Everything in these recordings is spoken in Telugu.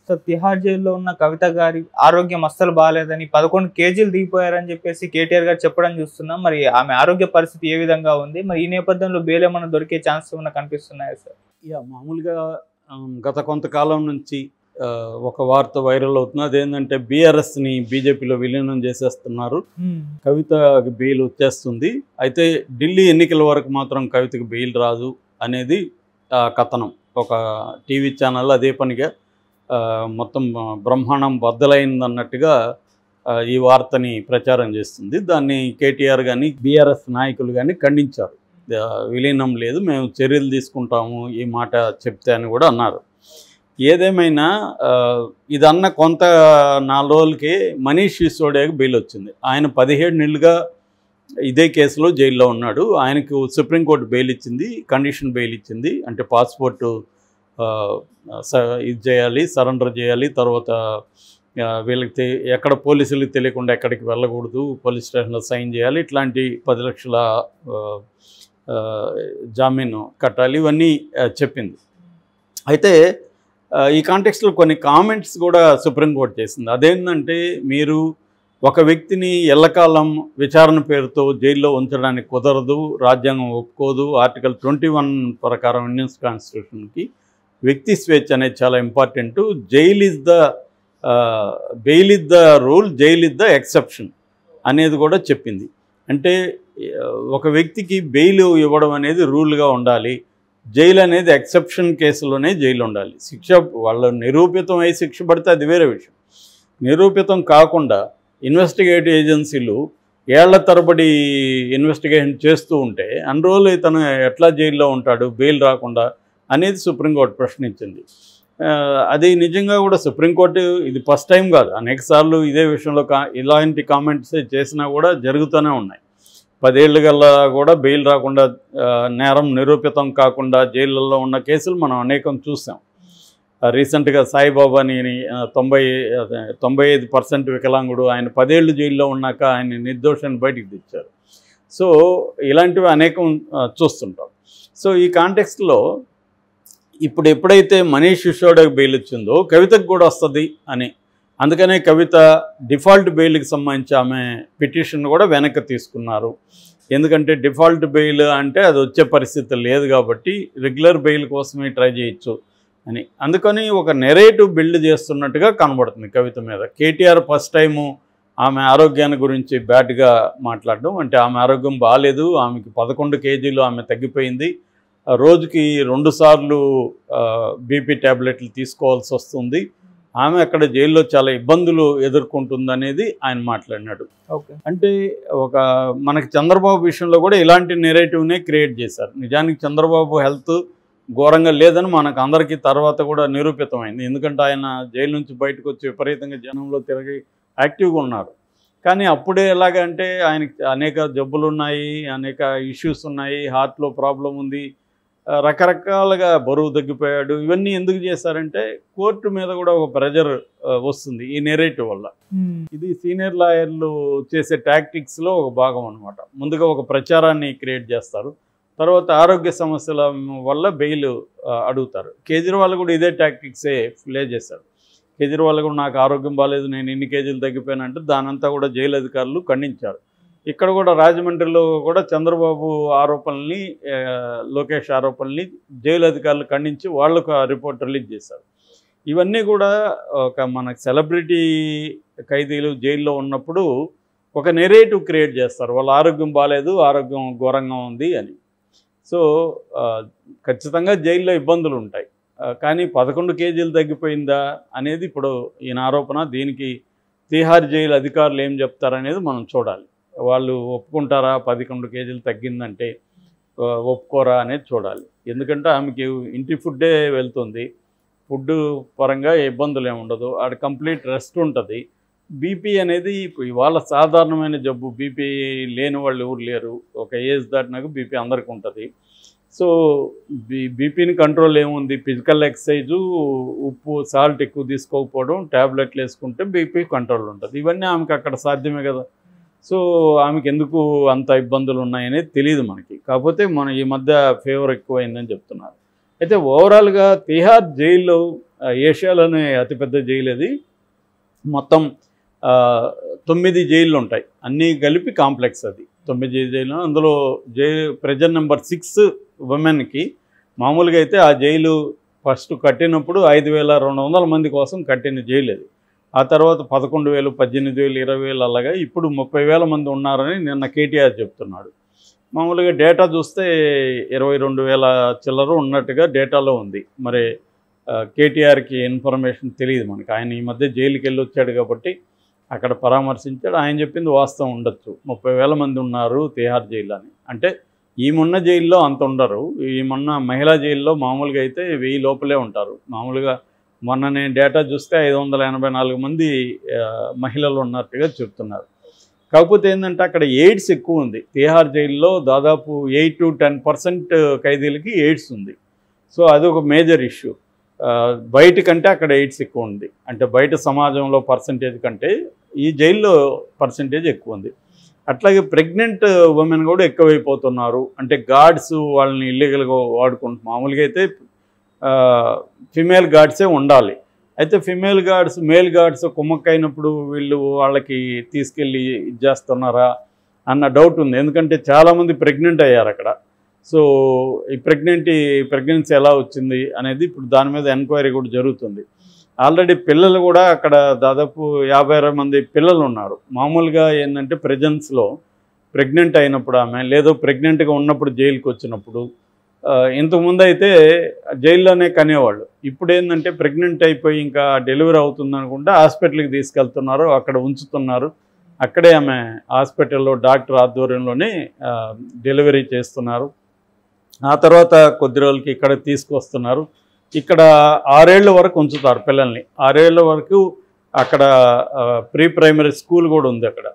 సార్ తిహార్ జైల్లో ఉన్న కవిత గారి ఆరోగ్యం అస్సలు బాగాలేదని పదకొండు కేజీలు దిగిపోయారని చెప్పేసి కేటీఆర్ గారు చెప్పడం చూస్తున్నాం మరి ఆమె ఆరోగ్య పరిస్థితి ఏ విధంగా ఉంది మరి ఈ నేపథ్యంలో బెయిల్ ఏమైనా దొరికే ఛాన్స్ ఏమైనా కనిపిస్తున్నాయా సార్ యా మామూలుగా ఆమ్, గత కొంతకాలం నుంచి ఆ, ఒక వార్త వైరల్ అవుతుంది అదేంటంటే బీఆర్ఎస్ని బీజేపీలో విలీనం చేసేస్తున్నారు కవిత బెయిల్ వచ్చేస్తుంది అయితే ఢిల్లీ ఎన్నికల వరకు మాత్రం కవితకి బెయిల్ రాదు అనేది ఆ, కథనం ఒక టీవీ ఛానల్ అదే పనిగా ఆ, మొత్తం బ్రహ్మాండం బద్దలైంది అన్నట్టుగా ఆ, ఈ వార్తని ప్రచారం చేస్తుంది దాన్ని కేటీఆర్ కానీ బీఆర్ఎస్ నాయకులు కానీ ఖండించారు ఆ, విలీనం లేదు మేము చర్యలు తీసుకుంటాము ఈ మాట చెప్తే అని కూడా అన్నారు ఏదేమైనా ఆ, ఇదన్న కొంత నాలుగు రోజులకి మనీష్ సిసోడియాకి బెయిల్ వచ్చింది ఆయన పదిహేడు నెలలుగా ఇదే కేసులో జైల్లో ఉన్నాడు ఆయనకు సుప్రీంకోర్టు బెయిల్ ఇచ్చింది కండిషన్ బెయిల్ ఇచ్చింది అంటే పాస్పోర్టు ఆ, స- ఇది చేయాలి సరెండర్ చేయాలి తర్వాత ఆ, వీళ్ళకి తె- ఎక్కడ పోలీసులకు తెలియకుండా ఎక్కడికి వెళ్ళకూడదు పోలీస్ స్టేషన్లో సైన్ చేయాలి ఇట్లాంటి పది లక్షల ఆ, ఆ, జామీను కట్టాలి ఇవన్నీ ఆ, చెప్పింది అయితే ఆ, ఈ కాంటెక్స్లో కొన్ని కామెంట్స్ కూడా సుప్రీంకోర్టు చేసింది అదేంటంటే మీరు ఒక వ్యక్తిని ఎల్లకాలం విచారణ పేరుతో జైల్లో ఉంచడానికి కుదరదు రాజ్యాంగం ఒప్పుకోదు ఆర్టికల్ ట్వంటీ వన్ ప్రకారం ఇండియన్ కాన్స్టిట్యూషన్కి వ్యక్తి స్వేచ్ఛ అనేది చాలా important jail is the bail is the rule jail is the exception అనేది కూడా చెప్పింది అంటే ఆ, ఒక వ్యక్తికి బెయిల్ ఇవ్వడం అనేది రూల్గా ఉండాలి జైలు అనేది ఎక్సెప్షన్ కేసులోనే జైలు ఉండాలి శిక్ష వాళ్ళు నిరూపితం అయి శిక్ష పడితే అది వేరే విషయం నిరూపితం కాకుండా ఇన్వెస్టిగేటివ్ ఏజెన్సీలు ఏళ్ల తరబడి ఇన్వెస్టిగేషన్ చేస్తూ ఉంటే అన్ని రోజులు ఇతను ఎట్లా జైల్లో ఉంటాడు బెయిల్ రాకుండా అనేది సుప్రీంకోర్టు ప్రశ్నించింది ఆ, అది నిజంగా కూడా సుప్రీంకోర్టు ఇది ఫస్ట్ టైం కాదు అనేక సార్లు ఇదే విషయంలో కా ఇలాంటి కామెంట్స్ చేసినా కూడా జరుగుతూనే ఉన్నాయి పదేళ్ళు గల్లా కూడా బెయిల్ రాకుండా ఆ, నేరం నిరూపితం కాకుండా జైళ్ళల్లో ఉన్న కేసులు మనం అనేకం చూసాం ఆ, రీసెంట్గా సాయిబాబాని ఆ, తొంభై అదే, తొంభై ఐదు పర్సెంట్ వికలాంగుడు ఆయన పదేళ్ళు జైల్లో ఉన్నాక ఆయన నిర్దోషాన్ని బయటికి తెచ్చారు సో ఇలాంటివి అనేకం ఆ, చూస్తుంటాం సో ఈ కాంటెక్స్ట్లో ఇప్పుడు ఎప్పుడైతే మనీష్ సిసోడియాకి బెయిల్ వచ్చిందో కవితకు కూడా వస్తుంది అని అందుకనే కవిత డిఫాల్ట్ బెయిల్కి సంబంధించి ఆమె పిటిషన్ కూడా వెనక్కి తీసుకున్నారు ఎందుకంటే డిఫాల్ట్ బెయిల్ అంటే అది వచ్చే పరిస్థితి లేదు కాబట్టి రెగ్యులర్ బెయిల్ కోసమే ట్రై చేయొచ్చు అని అందుకని ఒక నెరేటివ్ బిల్డ్ చేస్తున్నట్టుగా కనబడుతుంది కవిత మీద కేటీఆర్ ఫస్ట్ టైము ఆమె ఆరోగ్యాన్ని గురించి బ్యాడ్గా మాట్లాడడం అంటే ఆమె ఆరోగ్యం బాగాలేదు ఆమెకి పదకొండు కేజీలు ఆమె తగ్గిపోయింది ఆ, రోజుకి రెండు సార్లు బీపీ ట్యాబ్లెట్లు తీసుకోవాల్సి వస్తుంది ఆమె అక్కడ జైల్లో చాలా ఇబ్బందులు ఎదుర్కొంటుందనేది ఆయన మాట్లాడినాడు ఓకే అంటే ఒక మనకి చంద్రబాబు విషయంలో కూడా ఇలాంటి నెరేటివ్నే క్రియేట్ చేశారు నిజానికి చంద్రబాబు హెల్త్ ఘోరంగా లేదని మనకు అందరికీ తర్వాత కూడా నిరూపితమైంది ఎందుకంటే ఆయన జైలు నుంచి బయటకు వచ్చి విపరీతంగా జనంలో తిరిగి యాక్టివ్గా ఉన్నారు కానీ అప్పుడే ఎలాగంటే ఆయనకి అనేక జబ్బులు ఉన్నాయి అనేక ఇష్యూస్ ఉన్నాయి హార్ట్లో ప్రాబ్లం ఉంది ఆ, రకరకాలుగా బరువు తగ్గిపోయాడు ఇవన్నీ ఎందుకు చేశారంటే కోర్టు మీద కూడా ఒక ప్రెజర్ వస్తుంది ఈ నెరేటివ్ వల్ల ఇది సీనియర్ లాయర్లు చేసే టాక్టిక్స్లో ఒక భాగం అనమాట ముందుగా ఒక ప్రచారాన్ని క్రియేట్ చేస్తారు తర్వాత ఆరోగ్య సమస్యల వల్ల బెయిల్ ఆ, అడుగుతారు కేజ్రీవాల్ కూడా ఇదే టాక్టిక్సే ప్లే చేశారు కేజ్రీవాల్ కూడా నాకు ఆరోగ్యం బాగాలేదు నేను ఇన్ని కేజీలు తగ్గిపోయానంటే దానంతా కూడా జైలు అధికారులు ఖండించారు ఇక్కడ కూడా రాజమండ్రిలో కూడా చంద్రబాబు ఆరోపణల్ని ఆ, లోకేష్ ఆరోపణల్ని జైలు అధికారులు ఖండించి వాళ్ళకు ఆ రిపోర్ట్ రిలీజ్ చేశారు ఇవన్నీ కూడా ఒక మన సెలబ్రిటీ ఖైదీలు జైల్లో ఉన్నప్పుడు ఒక నెరేటివ్ క్రియేట్ చేస్తారు వాళ్ళ ఆరోగ్యం బాగాలేదు ఆరోగ్యం ఘోరంగా ఉంది అని సో ఆ, ఖచ్చితంగా జైల్లో ఇబ్బందులు ఉంటాయి ఆ, కానీ పదకొండు కేజీలు తగ్గిపోయిందా అనేది ఇప్పుడు ఈయన ఆరోపణ దీనికి తీహార్ జైలు అధికారులు ఏం చెప్తారనేది మనం చూడాలి వాళ్ళు ఒప్పుకుంటారా పదకొండు కేజీలు తగ్గిందంటే ఆ, ఒప్పుకోరా అనేది చూడాలి ఎందుకంటే ఆమెకి ఇంటి ఫుడ్డే వెళ్తుంది ఫుడ్ పరంగా ఇబ్బందులు ఏమి ఉండదు ఆడ కంప్లీట్ రెస్ట్ ఉంటుంది బీపీ అనేది ఇప్పుడు ఇవాళ సాధారణమైన జబ్బు బీపీ లేని వాళ్ళు ఎవరు లేరు ఒక ఏజ్ దాటినాక బీపీ అందరికి ఉంటుంది సో బీ బీపీని కంట్రోల్ ఏముంది ఫిజికల్ ఎక్సర్సైజు ఉప్పు సాల్ట్ ఎక్కువ తీసుకోకపోవడం ట్యాబ్లెట్లు వేసుకుంటే బీపీ కంట్రోల్ ఉంటుంది ఇవన్నీ ఆమెకు అక్కడ సాధ్యమే కదా సో ఆమెకి ఎందుకు అంత ఇబ్బందులు ఉన్నాయనేది తెలియదు మనకి కాకపోతే మన ఈ మధ్య ఫేవర్ ఎక్కువైందని చెప్తున్నారు అయితే ఓవరాల్గా తిహార్ జైల్లో ఆ, ఏషియాలోనే అతిపెద్ద జైలు అది మొత్తం ఆ, తొమ్మిది జైళ్ళు ఉంటాయి అన్నీ కలిపి కాంప్లెక్స్ అది తొమ్మిది జైలు అందులో జై ప్రెజర్ నెంబర్ సిక్స్ ఉమెన్కి మామూలుగా అయితే ఆ జైలు ఫస్ట్ కట్టినప్పుడు ఐదు వేల రెండు వందల మంది కోసం కట్టిన జైలు అది ఆ తర్వాత పదకొండు వేలు పద్దెనిమిది వేలు ఇరవై వేలు అలాగా ఇప్పుడు ముప్పై వేల మంది ఉన్నారని నిన్న కేటీఆర్ చెప్తున్నాడు మామూలుగా డేటా చూస్తే ఇరవై రెండు వేల చిల్లర ఉన్నట్టుగా డేటాలో ఉంది మరి ఆ, కేటీఆర్కి ఇన్ఫర్మేషన్ తెలియదు మనకి ఆయన ఈ మధ్య జైలుకి వెళ్ళి వచ్చాడు కాబట్టి అక్కడ పరామర్శించాడు ఆయన చెప్పింది వాస్తవం ఉండొచ్చు ముప్పై వేల మంది ఉన్నారు తిహార్ జైలు అని అంటే ఈ మొన్న జైల్లో అంత ఉండరు ఈ మొన్న మహిళా జైల్లో మామూలుగా అయితే వెయ్యి లోపలే ఉంటారు మామూలుగా మొన్న నేను డేటా చూస్తే ఐదు వందల ఎనభై నాలుగు మంది ఆ, మహిళలు ఉన్నట్టుగా చెప్తున్నారు కాకపోతే ఏంటంటే అక్కడ ఎయిడ్స్ ఎక్కువ ఉంది తిహార్ జైల్లో దాదాపు ఎయిట్ టు టెన్ పర్సెంట్ ఖైదీలకి ఎయిడ్స్ ఉంది సో అది ఒక మేజర్ ఇష్యూ బయట కంటే అక్కడ ఎయిడ్స్ ఎక్కువ ఉంది అంటే బయట సమాజంలో పర్సంటేజ్ కంటే ఈ జైల్లో పర్సంటేజ్ ఎక్కువ ఉంది అట్లాగే ప్రెగ్నెంట్ ఉమెన్ కూడా ఎక్కువైపోతున్నారు అంటే గార్డ్స్ వాళ్ళని ఇల్లీగల్గా వాడుకుంటు మామూలుగా అయితే ఫిమేల్ గార్డ్సే ఉండాలి అయితే ఫిమేల్ గార్డ్స్ మేల్ గార్డ్స్ కుమ్మక్కైనప్పుడు వీళ్ళు వాళ్ళకి తీసుకెళ్ళి ఇది చేస్తున్నారా అన్న డౌట్ ఉంది ఎందుకంటే చాలామంది ప్రెగ్నెంట్ అయ్యారు అక్కడ సో ఈ ప్రెగ్నెంట్ ప్రెగ్నెన్సీ ఎలా వచ్చింది అనేది ఇప్పుడు దాని మీద ఎంక్వైరీ కూడా జరుగుతుంది ఆల్రెడీ పిల్లలు కూడా అక్కడ దాదాపు యాభై అరవై మంది పిల్లలు ఉన్నారు మామూలుగా ఏంటంటే ప్రెజెన్స్లో ప్రెగ్నెంట్ అయినప్పుడు ఆమె లేదో ప్రెగ్నెంట్గా ఉన్నప్పుడు జైలుకి వచ్చినప్పుడు ఆ, ఇంతకుముందు అయితే జైల్లోనే కనేవాళ్ళు ఇప్పుడు ఏంటంటే ప్రెగ్నెంట్ అయిపోయి ఇంకా డెలివరీ అవుతుంది అనుకుంటే హాస్పిటల్కి తీసుకెళ్తున్నారు అక్కడ ఉంచుతున్నారు అక్కడే ఆమె హాస్పిటల్లో డాక్టర్ ఆధ్వర్యంలోనే ఆ, డెలివరీ చేస్తున్నారు ఆ తర్వాత కొద్ది రోజులకి ఇక్కడ తీసుకొస్తున్నారు ఇక్కడ ఆరేళ్ల వరకు ఉంచుతారు పిల్లల్ని ఆరేళ్ల వరకు అక్కడ ప్రీ ప్రైమరీ స్కూల్ కూడా ఉంది అక్కడ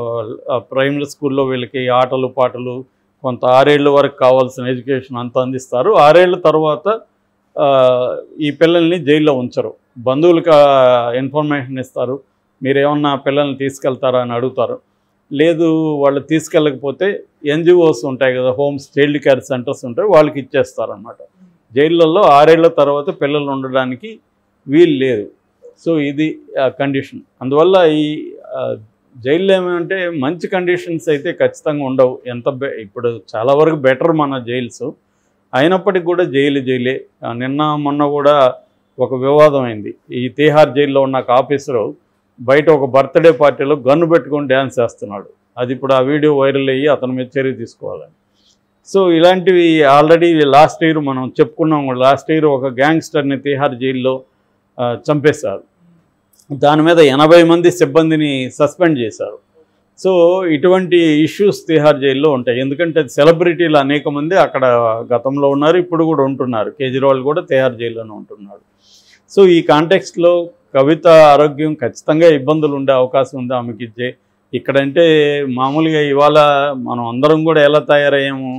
ఆ, ప్రైమరీ స్కూల్లో వీళ్ళకి ఆటలు పాటలు కొంత ఆరేళ్ల వరకు కావాల్సిన ఎడ్యుకేషన్ అంతా అందిస్తారు ఆరేళ్ల తర్వాత ఆ, ఈ పిల్లల్ని జైల్లో ఉంచరు బంధువులకు ఇన్ఫర్మేషన్ ఇస్తారు మీరు ఏమన్నా పిల్లల్ని తీసుకెళ్తారా అని అడుగుతారు లేదు వాళ్ళు తీసుకెళ్ళకపోతే ఎన్జిఓస్ ఉంటాయి కదా హోమ్స్ చైల్డ్ కేర్ సెంటర్స్ ఉంటాయి వాళ్ళకి ఇచ్చేస్తారు అనమాట జైళ్ళల్లో ఆరేళ్ల తర్వాత పిల్లలు ఉండడానికి వీలు లేదు సో ఇది కండిషన్ అందువల్ల ఈ ఆ, జైల్లో ఏమంటే మంచి కండిషన్స్ అయితే ఖచ్చితంగా ఉండవు ఎంత బె- ఇప్పుడు చాలా వరకు బెటర్ మన జైల్స్ అయినప్పటికీ కూడా జైలు జైలే ఆ, నిన్న మొన్న కూడా ఒక వివాదం అయింది ఈ తీహార్ జైల్లో ఉన్న ఒక ఆఫీసరు బయట ఒక బర్త్డే పార్టీలో గన్ను పెట్టుకొని డ్యాన్స్ చేస్తున్నాడు అది ఇప్పుడు ఆ వీడియో వైరల్ అయ్యి అతని మీద చర్య తీసుకోవాలని సో ఇలాంటివి ఆల్రెడీ లాస్ట్ ఇయర్ మనం చెప్పుకున్నాం కూడా లాస్ట్ ఇయర్ ఒక గ్యాంగ్స్టర్ని తీహార్ జైల్లో ఆ, చంపేశారు దాని మీద ఎనభై మంది సిబ్బందిని సస్పెండ్ చేశారు సో ఇటువంటి ఇష్యూస్ తిహార్ జైల్లో ఉంటాయి ఎందుకంటే అది సెలబ్రిటీలు అనేక మంది అక్కడ గతంలో ఉన్నారు ఇప్పుడు కూడా ఉంటున్నారు కేజ్రీవాల్ కూడా తిహార్ జైల్లోనే ఉంటున్నాడు సో ఈ కాంటెక్స్ట్లో కవిత ఆరోగ్యం ఖచ్చితంగా ఇబ్బందులు ఉండే అవకాశం ఉంది ఆమెకి జై ఇక్కడంటే మామూలుగా ఇవాళ మనం అందరం కూడా ఎలా తయారయ్యాము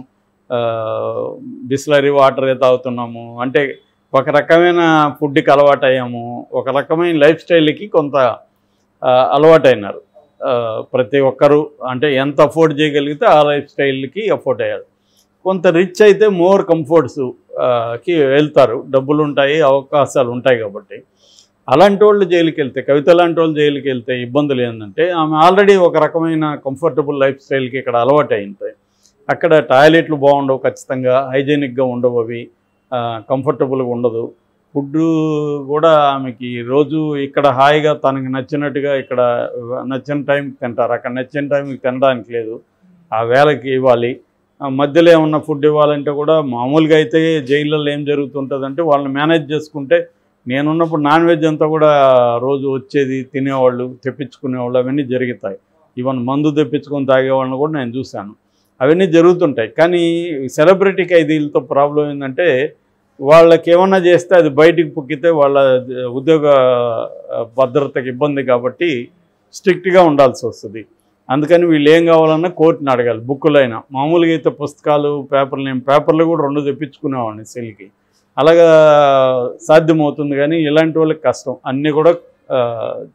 బిస్లరీ వాటరే తాగుతున్నాము అంటే ఒక రకమైన ఫుడ్కి అలవాటు అయ్యాము ఒక రకమైన లైఫ్ స్టైల్కి కొంత ఆ, అలవాటైనారు ఆ, ప్రతి ఒక్కరూ అంటే ఎంత అఫోర్డ్ చేయగలిగితే ఆ లైఫ్ స్టైల్కి అఫోర్డ్ అయ్యారు కొంత రిచ్ అయితే మోర్ కంఫర్ట్స్ కి వెళ్తారు డబ్బులు ఉంటాయి అవకాశాలు ఉంటాయి కాబట్టి అలాంటి వాళ్ళు జైలుకి వెళ్తే కవిత లాంటి వాళ్ళు జైలుకి వెళ్తే ఇబ్బందులు ఏంటంటే ఆమె ఆల్రెడీ ఒక రకమైన కంఫర్టబుల్ లైఫ్ స్టైల్కి ఇక్కడ అలవాటు అయి ఉంటాయి అక్కడ టాయిలెట్లు బాగుండవు ఖచ్చితంగా హైజీనిక్గా ఉండవు అవి కంఫర్టబుల్గా ఉండదు ఫుడ్ కూడా ఆమెకి రోజు ఇక్కడ హాయిగా తనకి నచ్చినట్టుగా ఇక్కడ నచ్చిన టైంకి తింటారు అక్కడ నచ్చిన టైంకి తినడానికి లేదు ఆ వేళకి ఇవ్వాలి ఆ మధ్యలో ఏమన్నా ఫుడ్ ఇవ్వాలంటే కూడా మామూలుగా అయితే జైళ్ళల్లో ఏం జరుగుతుంటుందంటే వాళ్ళని మేనేజ్ చేసుకుంటే నేనున్నప్పుడు నాన్ వెజ్ అంతా కూడా రోజు వచ్చేది తినేవాళ్ళు తెప్పించుకునేవాళ్ళు అవన్నీ జరుగుతాయి ఈవెన్ మందు తెప్పించుకొని తాగేవాళ్ళని కూడా నేను చూశాను అవన్నీ జరుగుతుంటాయి కానీ సెలబ్రిటీ ఖైదీలతో ప్రాబ్లం ఏంటంటే వాళ్ళకి ఏమన్నా చేస్తే అది బయటికి పొక్కితే వాళ్ళ ఉద్యోగ భద్రతకి ఇబ్బంది కాబట్టి స్ట్రిక్ట్గా ఉండాల్సి వస్తుంది అందుకని వీళ్ళు ఏం కావాలన్నా కోర్టుని అడగాలి బుక్కులైనా మామూలుగా అయితే పుస్తకాలు పేపర్లు నేను పేపర్లు కూడా రెండు తెప్పించుకునేవాడిని సెల్కి అలాగా సాధ్యమవుతుంది కానీ ఇలాంటి వాళ్ళకి కష్టం అన్నీ కూడా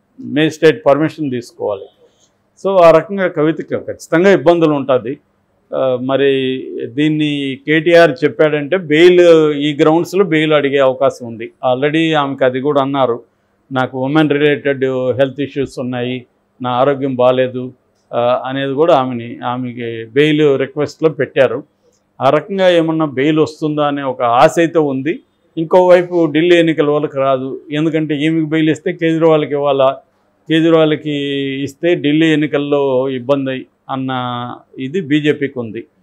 మేజిస్ట్రేట్ పర్మిషన్ తీసుకోవాలి సో ఆ రకంగా కవితకి ఖచ్చితంగా ఇబ్బందులు ఉంటుంది ఆ, మరి దీన్ని కేటీఆర్ చెప్పాడంటే బెయిల్ ఈ గ్రౌండ్స్లో బెయిల్ అడిగే అవకాశం ఉంది ఆల్రెడీ ఆమెకు అది కూడా అన్నారు నాకు ఉమెన్ రిలేటెడ్ హెల్త్ ఇష్యూస్ ఉన్నాయి నా ఆరోగ్యం బాగాలేదు ఆ, అనేది కూడా ఆమెని ఆమెకి బెయిల్ రిక్వెస్ట్లో పెట్టారు ఆ రకంగా ఏమన్నా బెయిల్ వస్తుందా అనే ఒక ఆశ అయితే ఉంది ఇంకోవైపు ఢిల్లీ ఎన్నికల వాళ్ళకి రాదు ఎందుకంటే ఈమెకి బెయిల్ ఇస్తే కేజ్రీవాల్కి ఇవ్వాలా కేజ్రీవాల్కి ఇస్తే ఢిల్లీ ఎన్నికల్లో ఇబ్బంది అన్న ఇది బీజేపీకి ఉంది